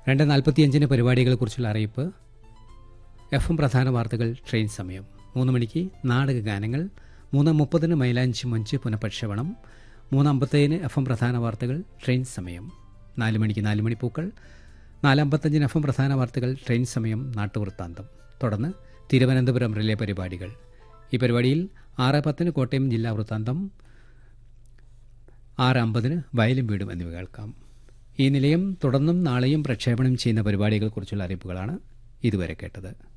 രണ്ട് നാൽപ്പത്തിയഞ്ചിന് പരിപാടികളെക്കുറിച്ചുള്ള അറിയിപ്പ് എഫ് എം പ്രധാന വാർത്തകൾ ട്രെയിൻ സമയം മൂന്ന് മണിക്ക് നാടക ഗാനങ്ങൾ മൂന്ന് മുപ്പതിന് മൈലാഞ്ചി മഞ്ച് പുനഃപ്രക്ഷേപണം മൂന്ന് അമ്പത്തേഴിന് എഫ് എം പ്രധാന വാർത്തകൾ ട്രെയിൻ സമയം നാല് മണിക്ക് നാല് മണി പൂക്കൾ നാലമ്പത്തഞ്ചിന് എഫ് എം പ്രധാന വാർത്തകൾ ട്രെയിൻ സമയം നാട്ടുവൃത്താന്തം തുടർന്ന് തിരുവനന്തപുരം റിലേ പരിപാടികൾ ഈ പരിപാടിയിൽ ആറ് പത്തിന് കോട്ടയം ജില്ലാ വൃത്താന്തം ആറ് അമ്പതിന് വയലും വീടും എന്നിവ കേൾക്കാം ഈ നിലയം തുടർന്നും നാളെയും പ്രക്ഷേപണം ചെയ്യുന്ന പരിപാടികളെക്കുറിച്ചുള്ള അറിയിപ്പുകളാണ് ഇതുവരെ കേട്ടത്